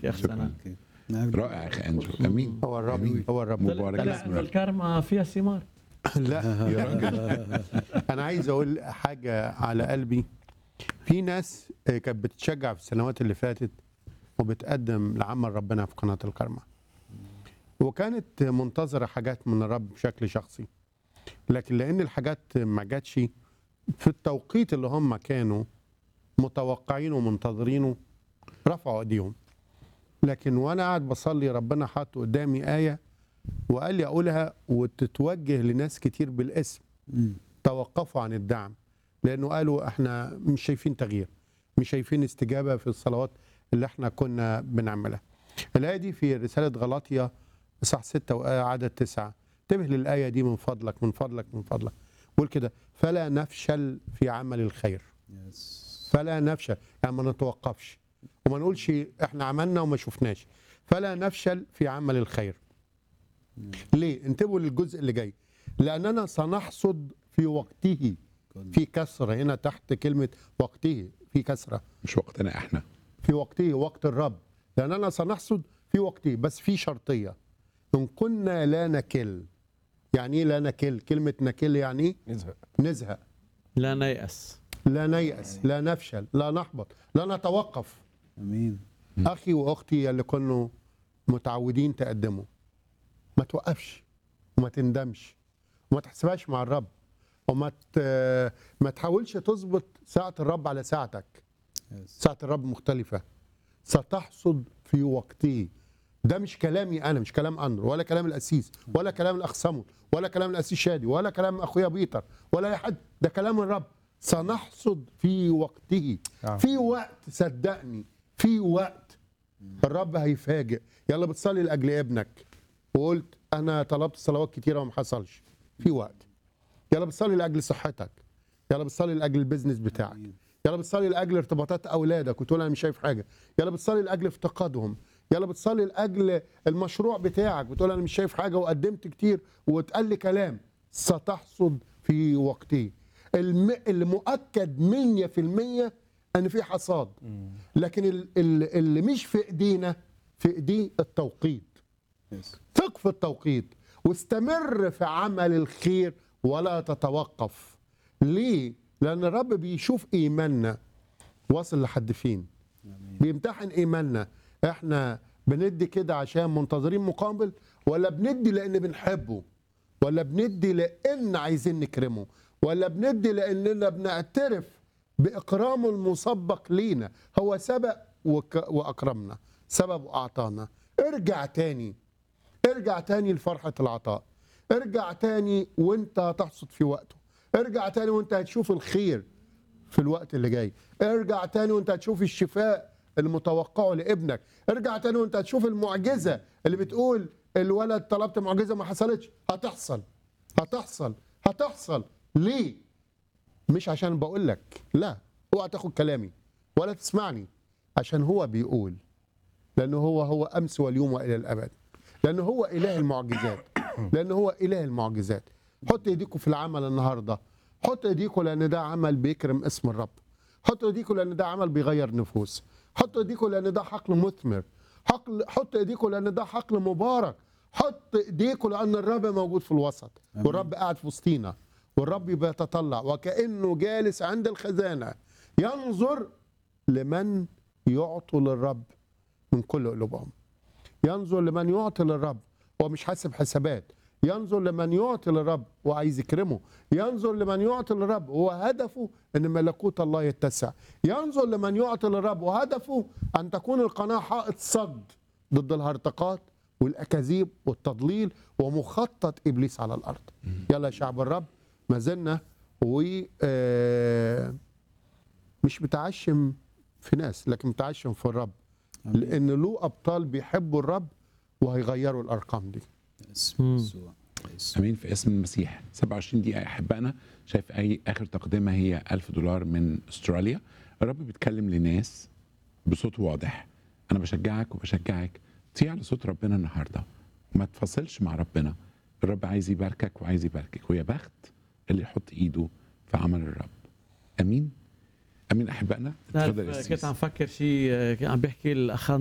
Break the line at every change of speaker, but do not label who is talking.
يا اخ
شكراً.
سناء
رائع يا اخي انجو امين
هو الرب
أمين.
هو الرب
مبارك
طلع
اسم
انه
الرب
الكارما فيها ثمار
لا
يا راجل
انا عايز اقول حاجه على قلبي في ناس آه، كانت بتشجع في السنوات اللي فاتت وبتقدم لعمل ربنا في قناه الكرمه وكانت منتظره حاجات من الرب بشكل شخصي لكن لان الحاجات ما جاتش في التوقيت اللي هم كانوا متوقعينه ومنتظرينه رفعوا ايديهم لكن وانا قاعد بصلي ربنا حط قدامي ايه وقال لي اقولها وتتوجه لناس كتير بالاسم توقفوا عن الدعم لانه قالوا احنا مش شايفين تغيير مش شايفين استجابه في الصلوات اللي احنا كنا بنعملها الايه دي في رساله غلاطيا اصحاح 6 وايه عدد 9 انتبه للايه دي من فضلك من فضلك من فضلك قول كده فلا نفشل في عمل الخير فلا نفشل يعني ما نتوقفش وما نقولش احنا عملنا وما شفناش فلا نفشل في عمل الخير ليه انتبهوا للجزء اللي جاي لاننا سنحصد في وقته في كسره هنا تحت كلمه وقته في كسره
مش وقتنا احنا
في وقته وقت الرب لاننا سنحصد في وقته بس في شرطيه ان كنا لا نكل يعني ايه لا نكل كلمه نكل يعني ايه
نزهق
نزهق
لا نيأس
لا نيأس لا نفشل لا نحبط لا نتوقف
امين
اخي واختي اللي كانوا متعودين تقدموا ما توقفش وما تندمش وما تحسبهاش مع الرب وما ت... ما تحاولش تظبط ساعة الرب على ساعتك ساعة الرب مختلفة ستحصد في وقته ده مش كلامي انا مش كلام اندرو ولا كلام القسيس ولا كلام الاخ صمود ولا كلام القسيس شادي ولا كلام اخويا بيتر ولا اي حد ده كلام الرب سنحصد في وقته
آه.
في وقت صدقني في وقت الرب هيفاجئ يلا بتصلي لاجل ابنك وقلت انا طلبت صلوات كتيره وما حصلش في وقت يلا بتصلي لاجل صحتك يلا بتصلي لاجل البيزنس بتاعك يلا بتصلي لاجل ارتباطات اولادك وتقول انا مش شايف حاجه يلا بتصلي لاجل افتقادهم يلا بتصلي لاجل المشروع بتاعك بتقول انا مش شايف حاجه وقدمت كتير واتقال لي كلام ستحصد في وقته الم... المؤكد 100% ان في حصاد لكن ال- ال- اللي مش في ايدينا في ايديه التوقيت ثق في التوقيت واستمر في عمل الخير ولا تتوقف ليه لان الرب بيشوف ايماننا واصل لحد فين بيمتحن ايماننا احنا بندي كده عشان منتظرين مقابل ولا بندي لان بنحبه ولا بندي لان عايزين نكرمه ولا بندي لاننا بنعترف باكرامه المسبق لينا هو سبق وك- واكرمنا سبب واعطانا ارجع تاني ارجع تاني لفرحة العطاء ارجع تاني وانت هتحصد في وقته ارجع تاني وانت هتشوف الخير في الوقت اللي جاي ارجع تاني وانت هتشوف الشفاء المتوقعه لابنك ارجع تاني وانت هتشوف المعجزة اللي بتقول الولد طلبت معجزة ما حصلتش هتحصل هتحصل هتحصل ليه مش عشان بقول لك لا اوعى تاخد كلامي ولا تسمعني عشان هو بيقول لانه هو هو امس واليوم والى الابد لانه هو اله المعجزات لانه هو اله المعجزات حط ايديكم في العمل النهارده حط ايديكم لان ده عمل بيكرم اسم الرب حط ايديكم لان ده عمل بيغير نفوس حط ايديكم لان ده حقل مثمر حقل حط ايديكم لان ده حقل مبارك حط ايديكم لان الرب موجود في الوسط والرب قاعد في وسطينا والرب بيتطلع وكانه جالس عند الخزانه ينظر لمن يعطوا للرب من كل قلوبهم ينظر لمن يعطي للرب هو مش حاسب حسابات ينظر لمن يعطي للرب وعايز يكرمه ينظر لمن يعطي للرب هو هدفه ان ملكوت الله يتسع ينظر لمن يعطي للرب وهدفه ان تكون القناه حائط صد ضد الهرطقات والاكاذيب والتضليل ومخطط ابليس على الارض يلا يا شعب الرب ما زلنا و آه، مش متعشم في ناس لكن متعشم في الرب لان له ابطال بيحبوا الرب وهيغيروا الارقام دي
اسم يسوع اسم
امين في اسم المسيح 27 دقيقه يا احبائنا شايف اي اخر تقدمه هي 1000 دولار من استراليا الرب بيتكلم لناس بصوت واضح انا بشجعك وبشجعك طيع لصوت ربنا النهارده ما تفصلش مع ربنا الرب عايز يباركك وعايز يباركك ويا بخت اللي يحط ايده في عمل الرب امين امين احبائنا اتفضل يا
كنت
سيس
عم فكر شيء عم بيحكي الاخ